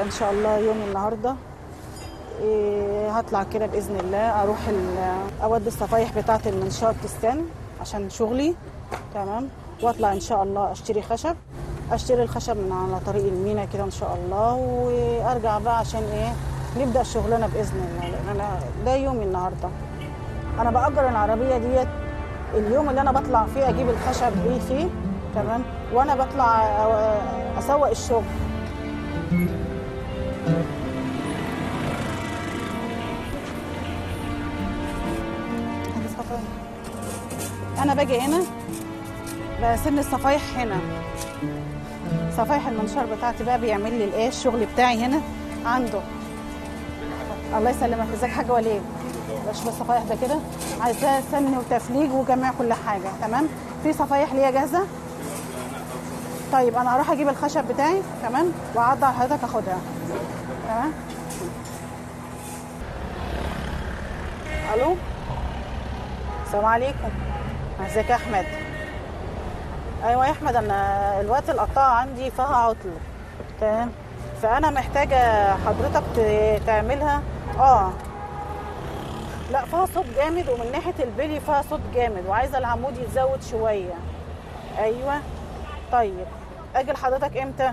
ان شاء الله يومي النهارده إيه هطلع كده باذن الله اروح ال- اودي الصفايح بتاعه المنشار تستان عشان شغلي تمام واطلع ان شاء الله اشتري خشب اشتري الخشب من على طريق المينا كده ان شاء الله وارجع بقى عشان ايه نبدا شغلنا باذن الله لان انا ده يومي النهارده انا باجر العربيه ديت اليوم اللي انا بطلع فيه اجيب الخشب دي فيه تمام وانا بطلع أ- اسوق الشغل هذه الصفايح. انا باجي هنا بسن الصفايح هنا صفايح المنشار بتاعتي بقى بيعمل لي الايه الشغل بتاعي هنا عنده الله يسلمك ازيك حاجه وليه بشوف الصفايح ده كده عايزاه سن وتفليج وجميع كل حاجه تمام في صفايح ليا جاهزه طيب انا هروح اجيب الخشب بتاعي تمام واعدي على حضرتك اخدها تمام الو السلام عليكم ازيك يا احمد ايوه يا احمد انا الوقت القطاع عندي فيها عطل تمام فانا محتاجه حضرتك ت- تعملها اه لا فيها صوت جامد ومن ناحيه البلي فيها صوت جامد وعايزه العمود يتزود شويه ايوه طيب اجي لحضرتك امتى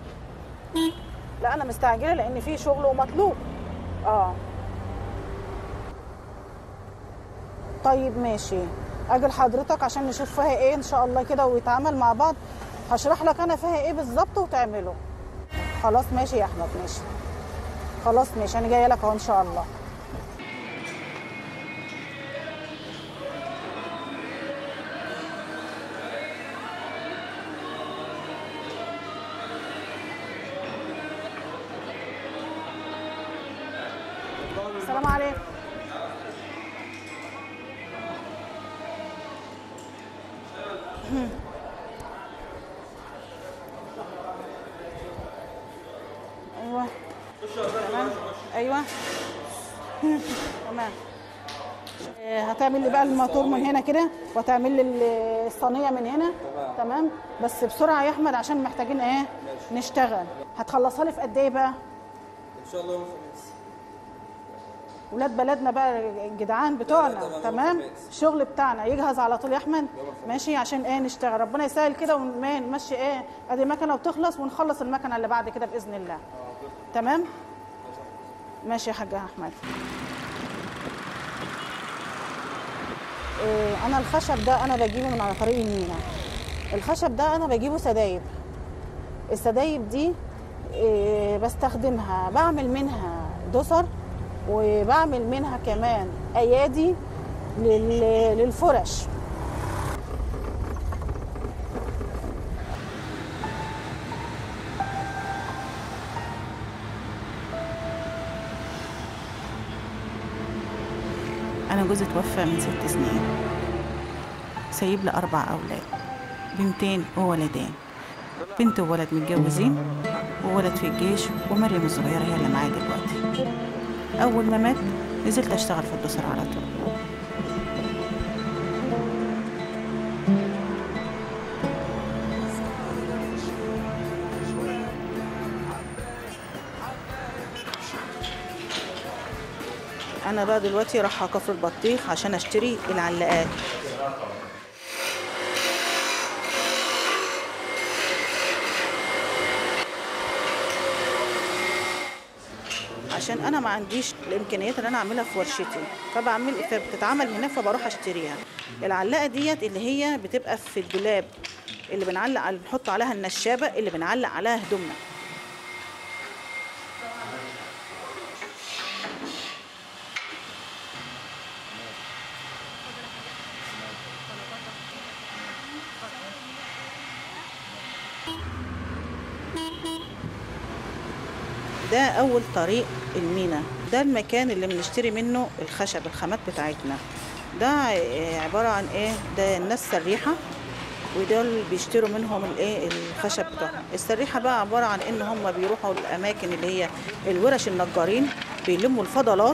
لا انا مستعجله لان في شغل ومطلوب اه طيب ماشي اجي لحضرتك عشان نشوف فيها ايه ان شاء الله كده ويتعامل مع بعض هشرح لك انا فيها ايه بالظبط وتعمله خلاص ماشي يا احمد ماشي خلاص ماشي انا جايه لك اهو ان شاء الله السلام عليكم ايوه تمام ايوه تمام آه، هتعمل لي بقى الموتور من هنا كده وهتعمل لي ال- الصينيه من هنا تمام بس بسرعه يا احمد عشان محتاجين ايه نشتغل هتخلصها لي في قد ايه بقى ان شاء الله يوم الخميس ولاد بلدنا بقى الجدعان بتوعنا تمام، تمام يوم الخميس. الشغل بتاعنا يجهز على طول يا احمد ماشي عشان ايه نشتغل ربنا يسهل كده ونمشي ايه ادي مكنه وتخلص ونخلص المكنه اللي بعد كده باذن الله تمام ماشي يا حاج احمد إيه انا الخشب ده انا بجيبه من على طريق المينا الخشب ده انا بجيبه سدايب السدايب دي إيه، بستخدمها بعمل منها دسر وبعمل منها كمان ايادي لل- للفرش أنا جوزي توفى من ست سنين سايب لي أربع أولاد بنتين وولدين بنت وولد متجوزين وولد في الجيش ومريم الصغيرة هي اللي معايا دلوقتي أول ما مات نزلت أشتغل في الدسر على طول انا بقى دلوقتي رايحه كفر البطيخ عشان اشتري العلاقات عشان انا ما عنديش الامكانيات اللي انا اعملها في ورشتي فبعمل فبتتعمل هناك فبروح اشتريها العلاقه ديت اللي هي بتبقى في الدولاب اللي بنعلق على بنحط عليها النشابه اللي بنعلق عليها هدومنا ده أول طريق المينا ده المكان اللي بنشتري منه الخشب الخامات بتاعتنا ده ع- عبارة عن إيه ده الناس سريحة ودول بيشتروا منهم الايه الخشب بتاعهم السريحه بقى عباره عن ان هم بيروحوا الاماكن اللي هي الورش النجارين بيلموا الفضلات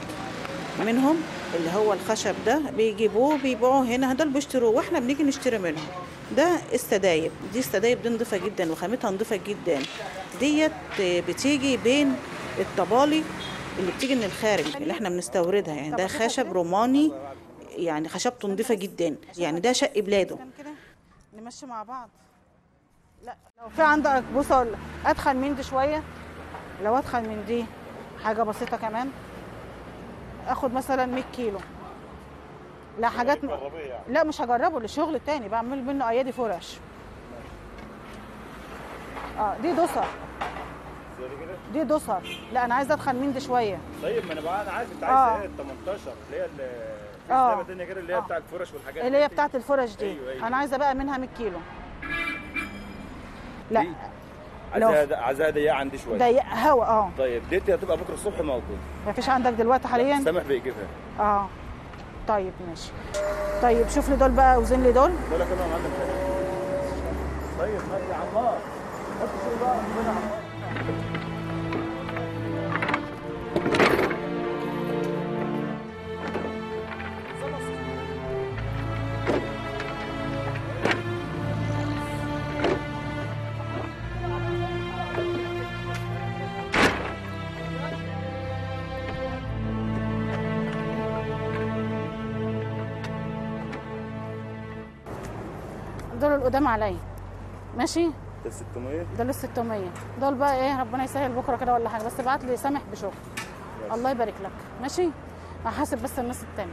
منهم اللي هو الخشب ده بيجيبوه بيبيعوه هنا دول بيشتروه واحنا بنيجي نشتري منهم ده السدايب دي السدايب دي نضيفة جدا وخامتها نضيفة جدا ديت بتيجي بين الطبالي اللي بتيجي من الخارج اللي احنا بنستوردها يعني ده خشب روماني يعني خشبته نضيفة جدا يعني ده شق بلاده كان كده نمشي مع بعض لا لو في عندك بص أقول لك، ادخل من دي شويه لو ادخل من دي حاجه بسيطه كمان اخد مثلا 100 كيلو لا حاجات م... لا مش هجربه لشغل تاني بعمل منه ايادي فرش اه دي دسر دي دسر لا انا عايزه ادخل من دي شويه طيب ما انا بقى انا عارف انت آه. عايز ايه ال 18 اللي هي ال- في آه. سلابه تانية كده اللي هي آه. بتاع الفرش والحاجات اللي هي دي. بتاعت الفرش دي أيوة، أيوة. انا عايزه بقى منها 100 كيلو لا دي. لو- عايزاها عايزاها ضيقه عندي شويه ضيق هوا اه طيب ديتي هتبقى بكره الصبح موجود مفيش عندك دلوقتي حاليا سامح بيجيبها اه طيب ماشي طيب شوف لي دول بقى اوزن لي دول دول كده يا معلم طيب ماشي يا عمار حط شويه بقى ربنا يا عمار دول القدام عليا ماشي ده 600 دول ال 600 دول بقى ايه ربنا يسهل بكره كده ولا حاجه بس ابعت لي سامح بشغل الله يبارك لك ماشي هحاسب بس الناس التانية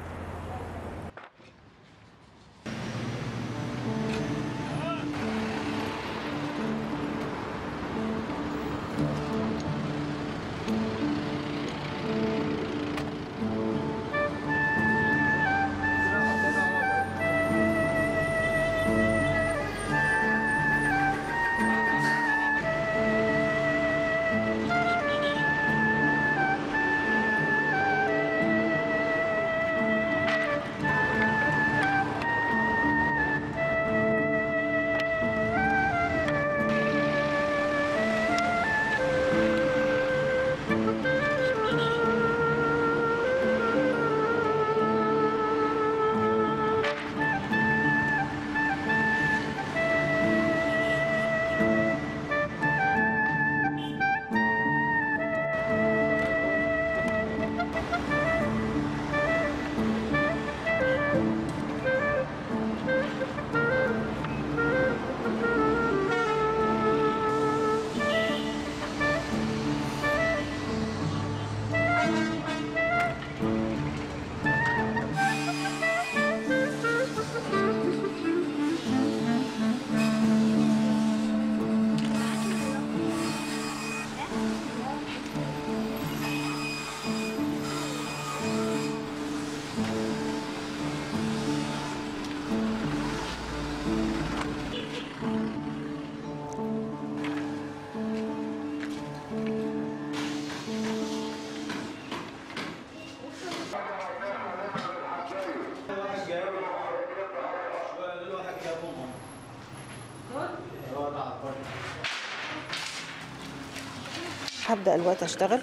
هبدأ الوقت أشتغل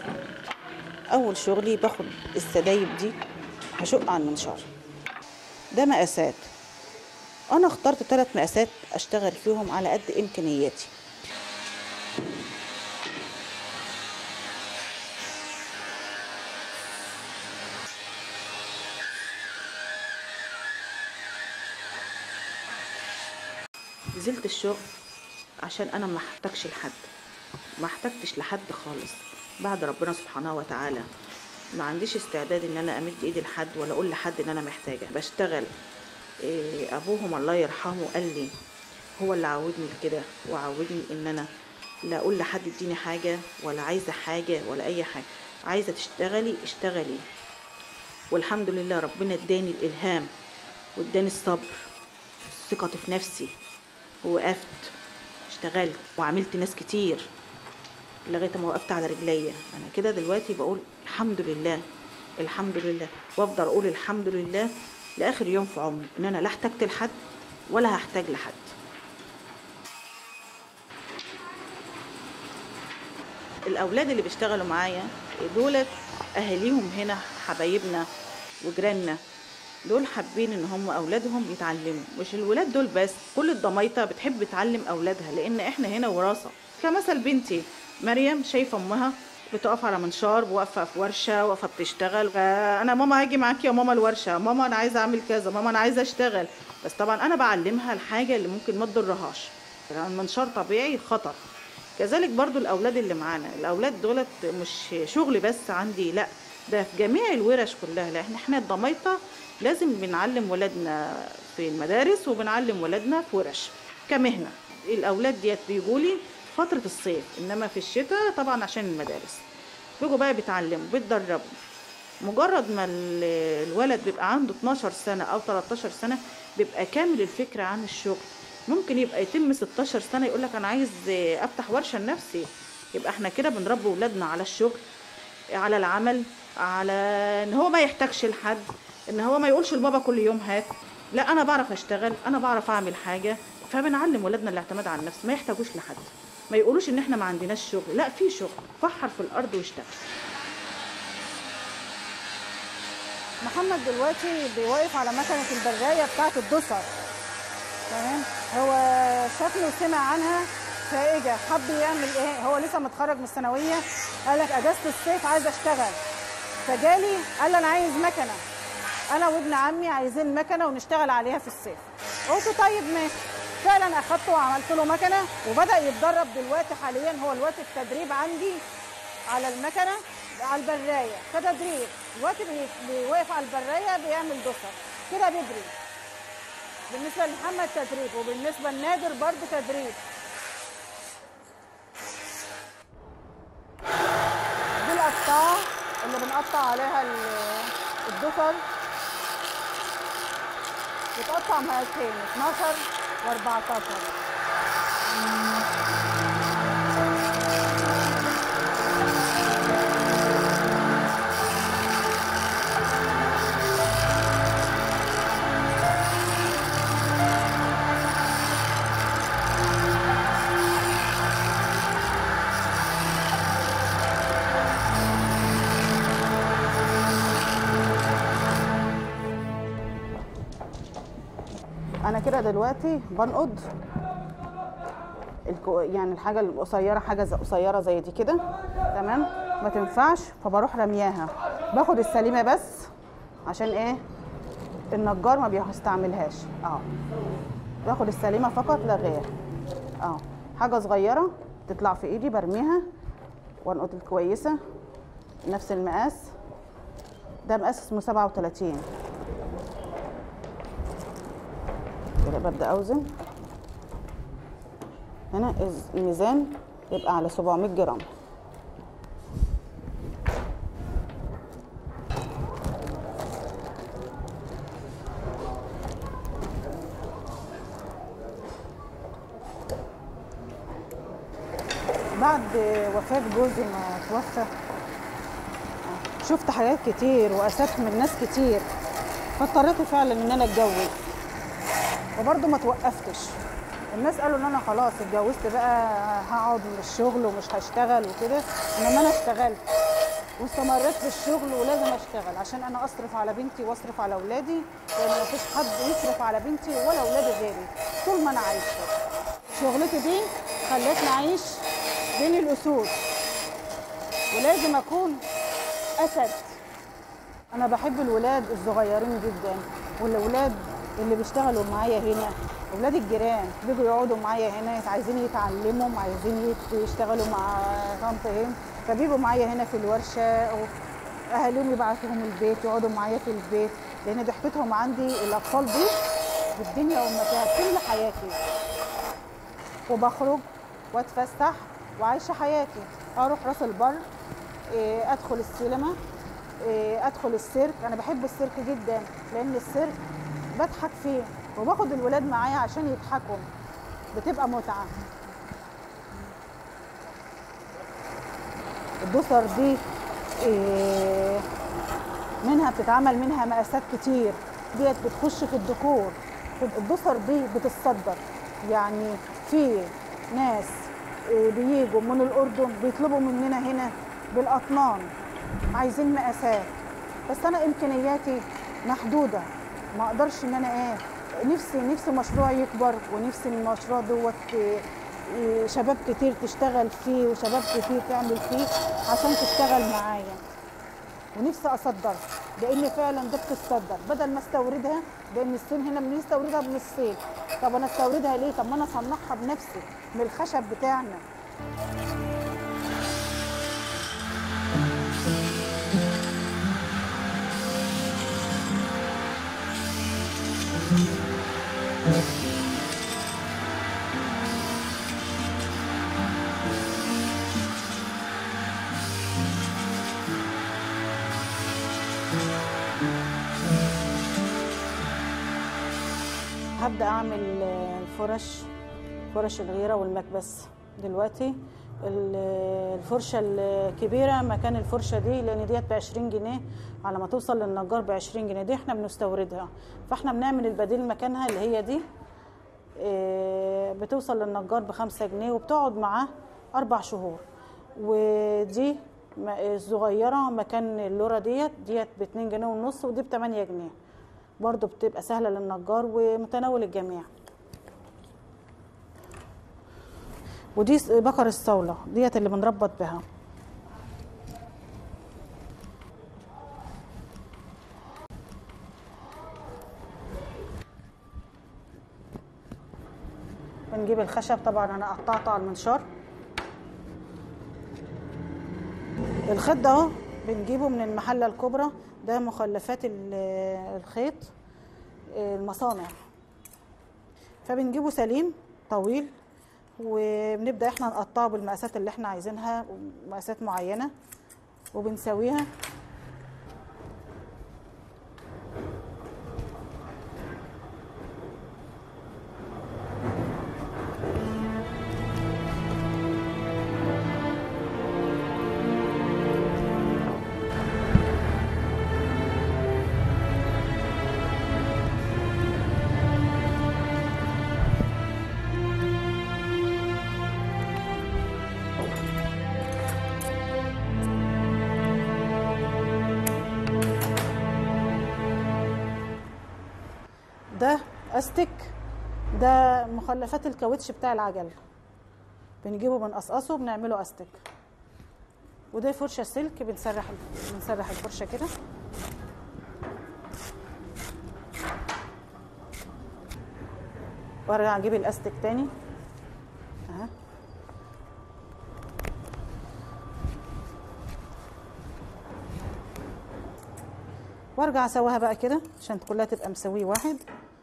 أول شغلي باخد السدايب دي هشق على المنشار ده مقاسات أنا اخترت ثلاث مقاسات أشتغل فيهم على قد إمكانياتي نزلت الشغل عشان انا ما احتاجش لحد ما احتجتش لحد خالص بعد ربنا سبحانه وتعالى ما عنديش استعداد ان انا امد ايدي لحد ولا اقول لحد ان انا محتاجه بشتغل إيه ابوهم الله يرحمه قال لي هو اللي عودني لكده وعودني ان انا لا اقول لحد اديني حاجه ولا عايزه حاجه ولا اي حاجه عايزه تشتغلي اشتغلي والحمد لله ربنا اداني الالهام واداني الصبر ثقتي في نفسي ووقفت اشتغلت وعملت ناس كتير لغايه ما وقفت على رجليا انا كده دلوقتي بقول الحمد لله الحمد لله وافضل اقول الحمد لله لاخر يوم في عمري ان انا لا احتجت لحد ولا هحتاج لحد الاولاد اللي بيشتغلوا معايا دولت اهاليهم هنا حبايبنا وجيراننا دول حابين ان هم اولادهم يتعلموا مش الولاد دول بس كل الضمايطه بتحب تعلم اولادها لان احنا هنا وراثه كمثل بنتي مريم شايفه امها بتقف على منشار واقفه في ورشه واقفه بتشتغل فانا ماما هاجي معاكي يا ماما الورشه ماما انا عايزه اعمل كذا ماما انا عايزه اشتغل بس طبعا انا بعلمها الحاجه اللي ممكن ما تضرهاش يعني المنشار طبيعي خطر كذلك برضو الاولاد اللي معانا الاولاد دولت مش شغل بس عندي لا ده في جميع الورش كلها لان احنا الضمايطه لازم بنعلم ولادنا في المدارس وبنعلم ولادنا في ورش كمهنه الاولاد ديت بيجولي فتره الصيف انما في الشتاء طبعا عشان المدارس بيجوا بقى بيتعلموا بيتدربوا مجرد ما ال- الولد بيبقى عنده 12 سنة أو 13 سنة بيبقى كامل الفكرة عن الشغل ممكن يبقى يتم 16 سنة يقولك أنا عايز أفتح ورشة لنفسي يبقى احنا كده بنربي ولادنا على الشغل على العمل على ان هو ما يحتاجش لحد ان هو ما يقولش لبابا كل يوم هات لا انا بعرف اشتغل انا بعرف اعمل حاجه فبنعلم ولادنا الاعتماد على النفس ما يحتاجوش لحد ما يقولوش ان احنا ما عندناش شغل لا في شغل فحر في الارض واشتغل محمد دلوقتي بيوقف على مكنة البراية بتاعة الدسر تمام هو شافني وسمع عنها فاجا حب يعمل ايه هو لسه متخرج من الثانوية قال لك اجازة الصيف عايز اشتغل فجالي قال لي انا عايز مكنة انا وابن عمي عايزين مكنة ونشتغل عليها في الصيف قلت طيب ماشي فعلا اخدته وعملت له مكنة وبدأ يتدرب دلوقتي حاليا هو دلوقتي التدريب عندي على المكنه على البرايه كتدريب دلوقتي بي- بيوقف على البرايه بيعمل دسر كده بيجري بالنسبه لمحمد تدريب وبالنسبه لنادر برضه تدريب دي القطاعه اللي بنقطع عليها ال- الدسر بتقطع مقاسين 12 و14 انا كده دلوقتي بنقض الكو يعني الحاجه القصيره حاجه زي قصيره زي دي كده تمام ما تنفعش فبروح رمياها باخد السليمه بس عشان ايه النجار ما بيستعملهاش اه باخد السليمه فقط لا غير اه حاجه صغيره تطلع في ايدي برميها وانقض الكويسه نفس المقاس ده مقاس اسمه 37 كده ببدا اوزن هنا إز- الميزان يبقى على 700 جرام بعد وفاة جوزي ما توفى شفت حاجات كتير وأسات من ناس كتير فاضطريت فعلا ان انا اتجوز وبرضه ما توقفتش الناس قالوا ان انا خلاص اتجوزت بقى هقعد من الشغل ومش هشتغل وكده انما انا اشتغلت واستمريت في الشغل ولازم اشتغل عشان انا اصرف على بنتي واصرف على اولادي لان مفيش حد يصرف على بنتي ولا اولادي غيري طول ما انا عايشه شغلتي دي خلتني اعيش بين الاسود ولازم اكون اسد انا بحب الولاد الصغيرين جدا والاولاد اللي بيشتغلوا معايا هنا اولاد الجيران بيجوا يقعدوا معايا هنا عايزين يتعلموا عايزين يت- يشتغلوا مع طنط هند فبيجوا معايا هنا في الورشه اهاليهم يبعتوهم البيت يقعدوا معايا في البيت لان ضحكتهم عندي الاطفال دي بالدنيا وما فيها كل حياتي وبخرج واتفسح وعايشه حياتي اروح راس البر إيه، ادخل السينما إيه، ادخل السيرك انا بحب السيرك جدا لان السيرك بضحك فيه وباخد الولاد معايا عشان يضحكوا بتبقى متعه الدسر دي إيه، منها بتتعمل منها مقاسات كتير ديت بتخش في الديكور الدسر دي بتتصدر يعني في ناس إيه، بيجوا من الاردن بيطلبوا مننا هنا بالاطنان عايزين مقاسات بس انا امكانياتي محدوده ما اقدرش ان انا ايه نفسي نفسي مشروع يكبر ونفسي المشروع دوت إيه، إيه، شباب كتير تشتغل فيه وشباب كتير تعمل فيه عشان تشتغل معايا ونفسي اصدر لان فعلا ده بتتصدر بدل ما استوردها لان الصين هنا بنستوردها من الصين طب انا استوردها ليه طب ما انا اصنعها بنفسي من الخشب بتاعنا هبدا اعمل آه، الفرش فرش الغيره والمكبس دلوقتي ال- الفرشه الكبيره مكان الفرشه دي لان ديت ب 20 جنيه على ما توصل للنجار ب 20 جنيه دي احنا بنستوردها فاحنا بنعمل البديل مكانها اللي هي دي آه، بتوصل للنجار بخمسة جنيه وبتقعد معاه أربع شهور ودي م- الصغيرة مكان اللورة ديت ديت باتنين جنيه ونص ودي بتمانية جنيه برضو بتبقى سهلة للنجار ومتناول الجميع ودي س- بقر الصولة ديت اللي بنربط بها بنجيب الخشب طبعا انا قطعته على المنشار الخيط ده اهو بنجيبه من المحله الكبرى ده مخلفات ال- الخيط المصانع فبنجيبه سليم طويل وبنبدا احنا نقطعه بالمقاسات اللي احنا عايزينها مقاسات معينه وبنسويها ده استك ده مخلفات الكاوتش بتاع العجل بنجيبه بنقصقصه بنعمله استك وده فرشه سلك بنسرح بنسرح الفرشه كده وارجع اجيب الاستك تاني اها وارجع اسويها بقى كده عشان كلها تبقى مسويه واحد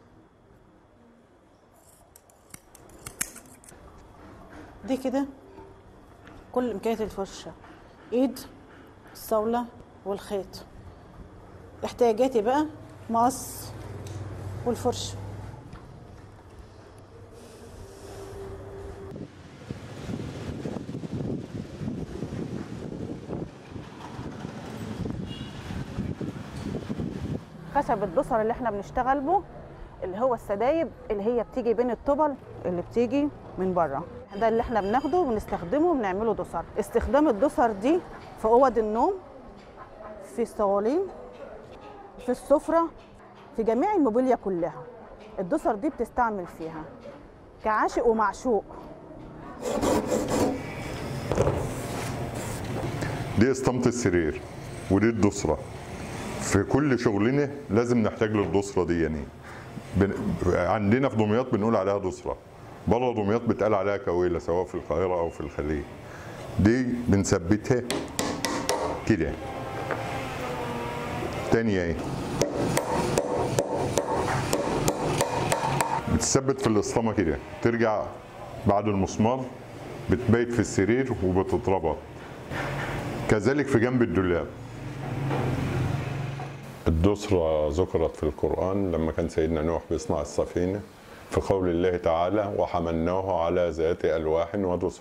دي كده كل امكانيات الفرشه ايد الصولة والخيط احتياجاتي بقى مقص والفرشه خشب الدسر اللي احنا بنشتغل به اللي هو السدايب اللي هي بتيجي بين الطبل اللي بتيجي من بره ده اللي احنا بناخده وبنستخدمه وبنعمله دسر استخدام الدسر دي في اوض النوم في الصوالين في السفره في جميع الموبيليا كلها الدسر دي بتستعمل فيها كعاشق ومعشوق دي اسطمة السرير ودي الدسرة في كل شغلنا لازم نحتاج للدسرة دي يعني بن... عندنا في دمياط بنقول عليها دسرة بره دمياط بتقال عليها كويلة سواء في القاهرة أو في الخليج دي بنثبتها كده تانية ايه بتثبت في الاسطمة كده ترجع بعد المسمار بتبيت في السرير وبتتربط كذلك في جنب الدولاب الدسرة ذكرت في القرآن لما كان سيدنا نوح بيصنع السفينة في قول الله تعالى وحملناه على ذات ألواح ودسر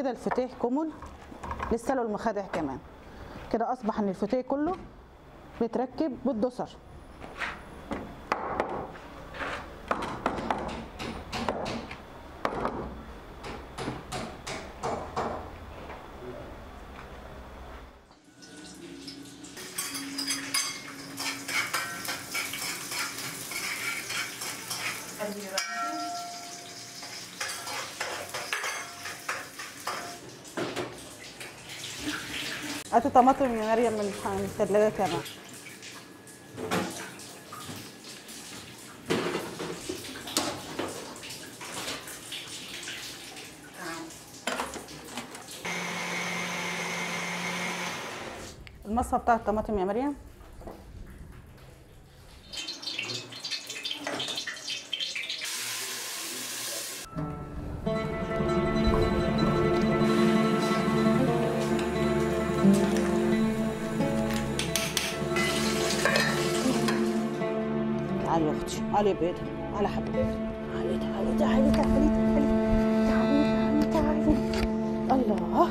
كده الفتيح كمل لسه له المخادع كمان كده اصبح ان الفتيح كله بيتركب بالدسر هاتوا طماطم يا مريم من من الثلاجه كمان المصفى بتاع الطماطم يا مريم تعالي يا اختي تعالي يا بيضة تعالي يا حبيبتي تعالي تعالي تعالي تعالي تعالي تعالي تعالي تعالي الله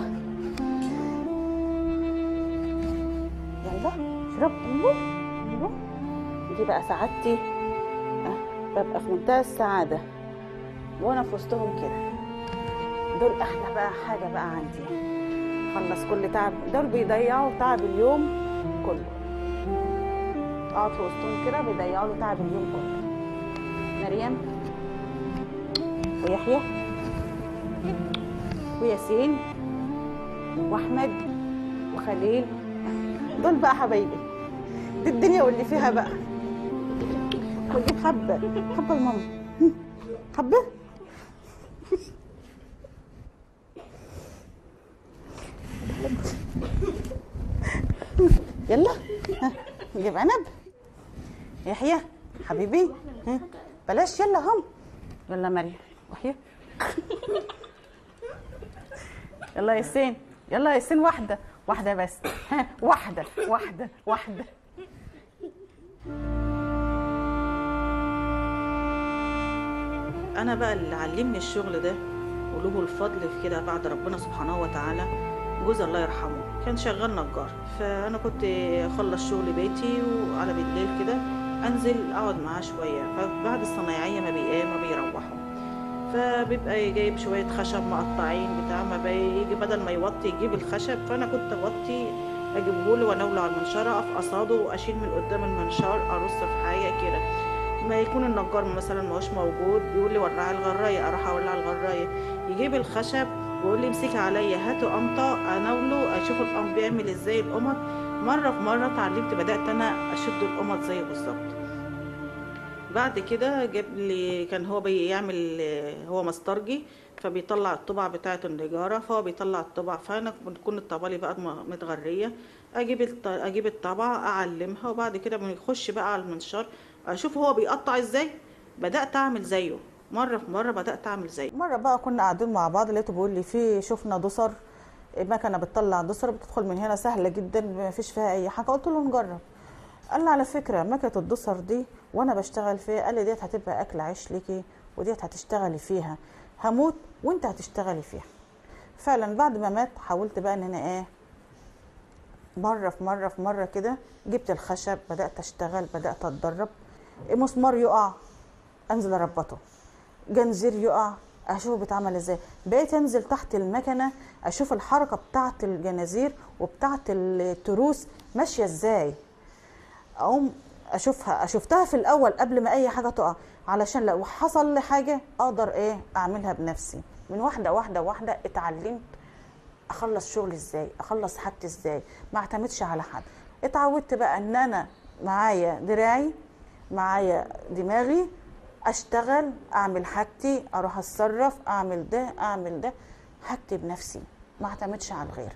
يلا اشرب ايوه ايوه دي بقى سعادتي أه ببقى في منتهى السعادة وانا في وسطهم كده دول احلى بقى حاجة بقى عندي خلص كل تعب دول بيضيعوا تعب اليوم كله اقعد في وسطهم كده بيضيعوا له تعب اليوم كله مريم ويحيى وياسين واحمد وخليل دول بقى حبايبي دي الدنيا واللي فيها بقى ونجيب حبه حبه لماما حبه يلا ها، نجيب عنب يحيى حبيبي ها، بلاش يلا هم يلا مريم وحيى يلا يا ياسين يلا يا ياسين واحدة واحدة بس ها واحدة واحدة واحدة انا بقى اللي علمني الشغل ده وله الفضل في كده بعد ربنا سبحانه وتعالى جوزي الله يرحمه كان شغال نجار فانا كنت اخلص شغل بيتي وعلى بالليل كده انزل اقعد معاه شويه فبعد الصنايعيه ما بيقام ما بيروحوا فبيبقى جايب شويه خشب مقطعين بتاع ما بيجي بدل ما يوطي يجيب الخشب فانا كنت اوطي اجيبه له واناوله على المنشاره اقف قصاده واشيل من قدام المنشار ارص في حاجه كده ما يكون النجار مثلا ما هوش موجود يقول لي ولعي الغرايه اروح اولع الغرايه يجيب الخشب ويقول لي امسكي عليا هاتوا قمطه اناوله اشوف القمط بيعمل ازاي القمط مره في مره اتعلمت بدات انا اشد القمط زيه بالظبط بعد كده جاب لي كان هو بيعمل هو مسترجي فبيطلع الطبع بتاعة النجارة فهو بيطلع الطبع فأنا بتكون الطبعة لي بقى م- متغرية أجيب الط- أجيب الطبعة أعلمها وبعد كده بنخش بقى على المنشار أشوف هو بيقطع إزاي بدأت أعمل زيه مرة في مرة بدأت أعمل زيه مرة بقى كنا قاعدين مع بعض لقيته بيقول لي في شفنا دسر مكنة بتطلع دسر بتدخل من هنا سهلة جدا ما فيش فيها أي حاجة قلت له نجرب قال لي على فكرة مكنة الدسر دي وأنا بشتغل فيها قال لي ديت هتبقى أكل عيش ليكي وديت هتشتغلي فيها هموت وأنت هتشتغلي فيها فعلا بعد ما مات حاولت بقى إن أنا إيه مرة في مرة في مرة كده جبت الخشب بدأت أشتغل بدأت أتدرب مسمار يقع أنزل أربطه جنزير يقع اشوف بيتعمل ازاي بقيت انزل تحت المكنه اشوف الحركه بتاعه الجنازير وبتاعه التروس ماشيه ازاي اقوم اشوفها شفتها في الاول قبل ما اي حاجه تقع علشان لو حصل لي حاجه اقدر ايه اعملها بنفسي من واحده واحده واحده اتعلمت اخلص شغلي ازاي اخلص حاجتي ازاي ما اعتمدش على حد اتعودت بقى ان انا معايا دراعي معايا دماغي اشتغل اعمل حاجتي اروح اتصرف اعمل ده اعمل ده حاجتي بنفسي ما اعتمدش على الغير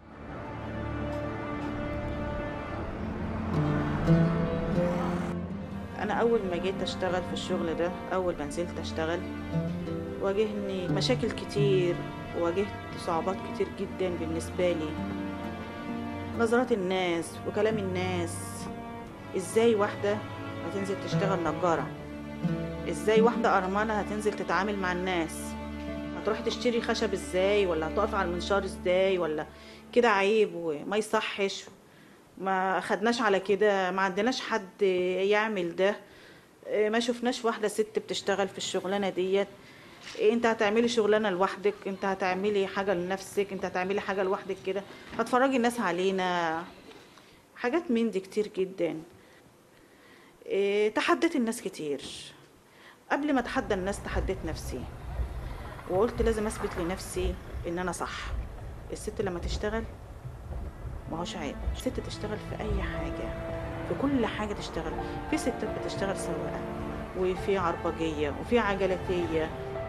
انا اول ما جيت اشتغل في الشغل ده اول ما نزلت اشتغل واجهني مشاكل كتير واجهت صعوبات كتير جدا بالنسبة لي نظرات الناس وكلام الناس ازاي واحدة هتنزل تشتغل نجارة ازاي واحدة أرملة هتنزل تتعامل مع الناس هتروحي تشتري خشب ازاي ولا هتقفي على المنشار ازاي ولا كده عيب وما يصحش ما خدناش على كده ما عندناش حد يعمل ده إيه، ما شفناش واحدة ست بتشتغل في الشغلانة ديت إيه، انت هتعملي شغلانة لوحدك انت هتعملي حاجة لنفسك انت هتعملي حاجة لوحدك كده هتفرجي الناس علينا حاجات من دي كتير جدا إيه، تحديت الناس كتير قبل ما اتحدى الناس تحديت نفسي وقلت لازم اثبت لنفسي ان انا صح الست لما تشتغل ما هوش عيب الست تشتغل في اي حاجه في كل حاجه تشتغل في ستات بتشتغل سواقه وفي عربجيه وفي عجلاتيه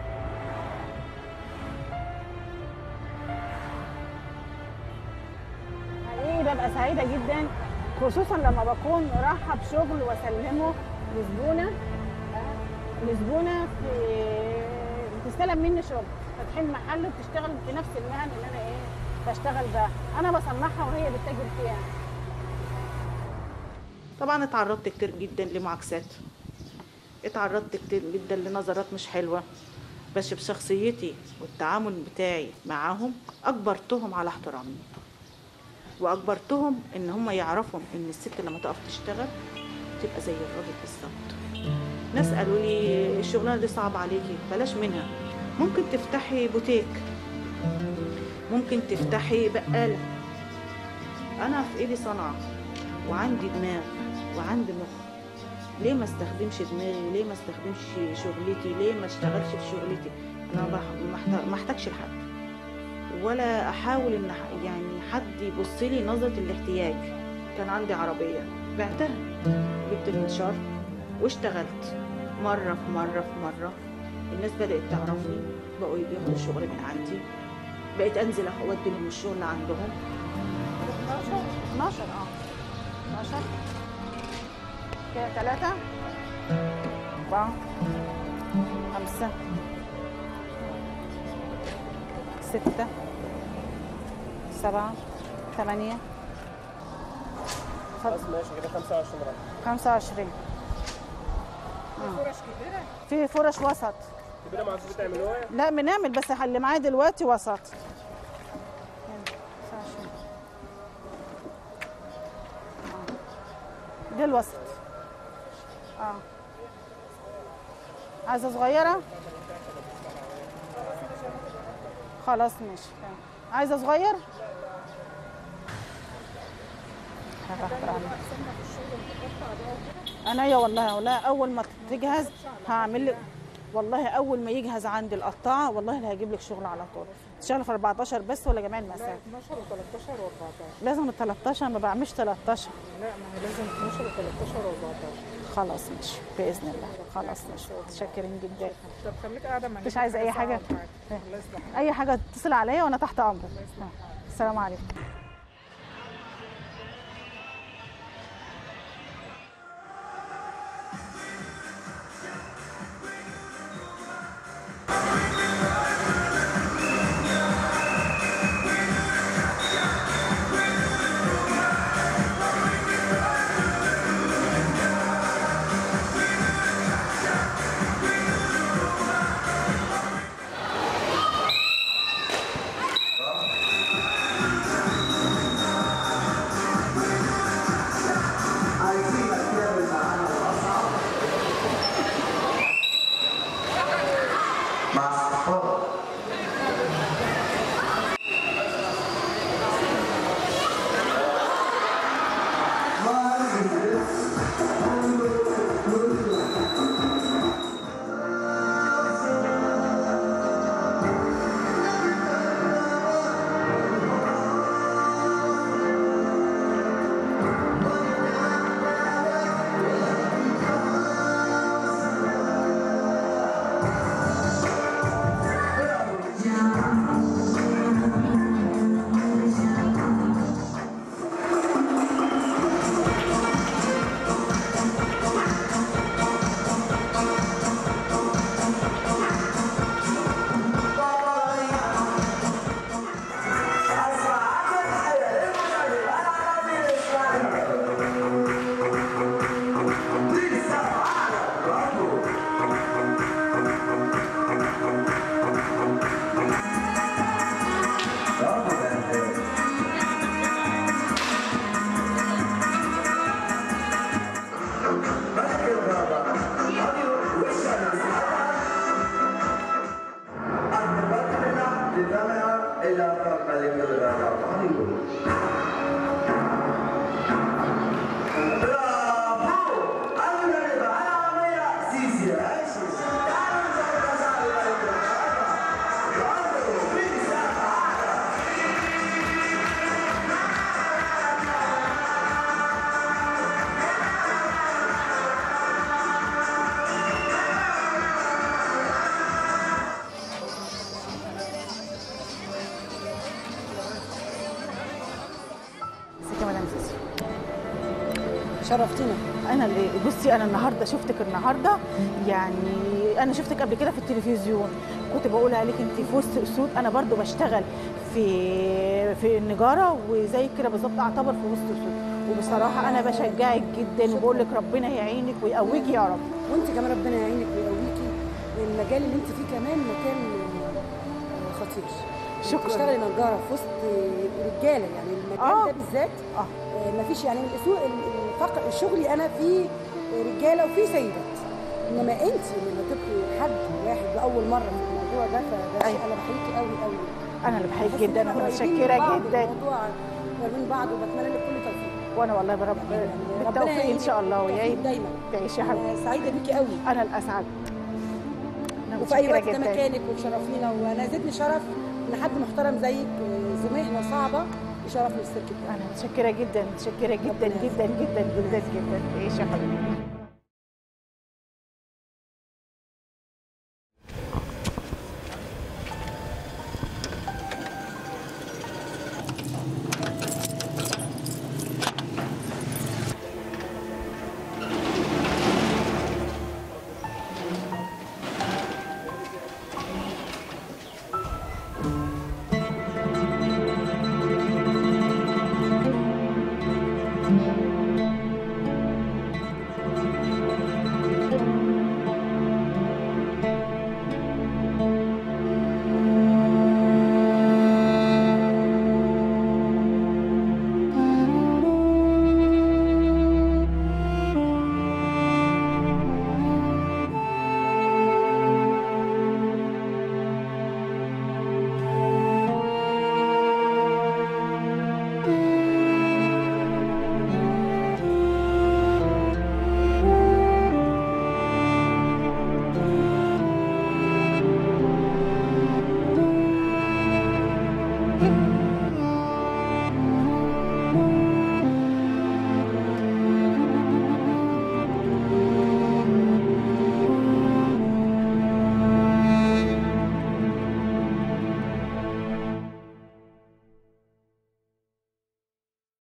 حقيقي ببقى سعيدة جدا خصوصا لما بكون رايحة بشغل واسلمه لزبونة لزبونة في بتستلم مني شغل فاتحين محل وبتشتغل في نفس المهن اللي انا ايه بشتغل بها انا بصنعها وهي بتتاجر فيها طبعا اتعرضت كتير جدا لمعاكسات اتعرضت كتير جدا لنظرات مش حلوة بس بشخصيتي والتعامل بتاعي معاهم أجبرتهم على احترامي وأجبرتهم إن هم يعرفوا إن الست لما تقف تشتغل تبقى زي الراجل بالظبط ناس قالوا لي الشغلانة دي صعبة عليكي بلاش منها ممكن تفتحي بوتيك ممكن تفتحي بقالة أنا في إيدي صنعة وعندي دماغ وعندي مخ ليه ما استخدمش دماغي ليه ما استخدمش شغلتي ليه ما اشتغلش في شغلتي انا ما بح- ما احت- ما احتاجش لحد ولا احاول ان ح- يعني حد يبص لي نظره الاحتياج كان عندي عربيه بعتها جبت المنشار واشتغلت مره في مره في مره الناس بدات تعرفني بقوا بياخدوا الشغل من عندي بقيت انزل اودي لهم الشغل عندهم 12 12 اه 12 كده ثلاثة أربعة خمسة ستة سبعة ثمانية خلاص ماشي كده 25 رقم خمسة وعشرين في فرش وسط كده ما عادش بتعملوها لا بنعمل بس اللي معايا دلوقتي وسط دي الوسط اه عايزة صغيرة خلاص ماشي تمام. عايزة صغير انا يا والله والله اول ما تجهز هعمل لك والله اول ما يجهز عندي القطاعه والله اللي هجيب لك شغل على طول تشتغل في 14 بس ولا جميع المسافات 12 و13 و14 لازم ال 13 ما بعملش 13 لا ما هي لازم 12 و13 و14 خلاص ماشي باذن الله خلاص ماشي متشكرين جدا طب خليك قاعدة ما مش عايزه اي حاجه الله يصلحك اي حاجه تتصل عليا وانا تحت امرك السلام عليكم ازيك يا مدام زيزو شرفتينا انا اللي بصي انا النهارده شفتك النهارده يعني انا شفتك قبل كده في التلفزيون كنت بقول عليك انت في وسط اسود انا برضو بشتغل في في النجاره وزي كده بالظبط اعتبر في وسط اسود وبصراحه انا بشجعك جدا وبقول لك ربنا يعينك ويقويك يا رب وانت كمان ربنا يعينك ويقويكي المجال اللي انت فيه كمان مكان آه، خطير شكراً. تشتغلي نجاره في وسط رجاله يعني المجال آه. ده بالذات اه آه، مفيش يعني من السوق الفقر شغلي انا فيه رجاله وفيه سيدات انما انت لما تبقي حد واحد لاول مره في الموضوع ده فده شيء أيوة. انا بحييكي قوي قوي انا اللي بحييك بحس إن جدا إحنا انا قريبين من متشكره بعض، جدا الموضوع قريبين من بعض وبتمنى لك كل توفيق وانا والله برب يعني ربنا بالتوفيق ان يعينك شاء الله بالتوفيق ويعين دايما تعيشي يا حبيبتي أنا سعيده بيكي قوي انا الاسعد أنا وفي اي متشكرة وقت ده جداً. مكانك وتشرفينا وانا زدني شرف ان حد محترم زيك آه، زميلنا صعبه يشرفني السيرك ده انا متشكره جدا متشكره جدا ربنا جدا جدا جدا جدا تعيشي يا حبيبتي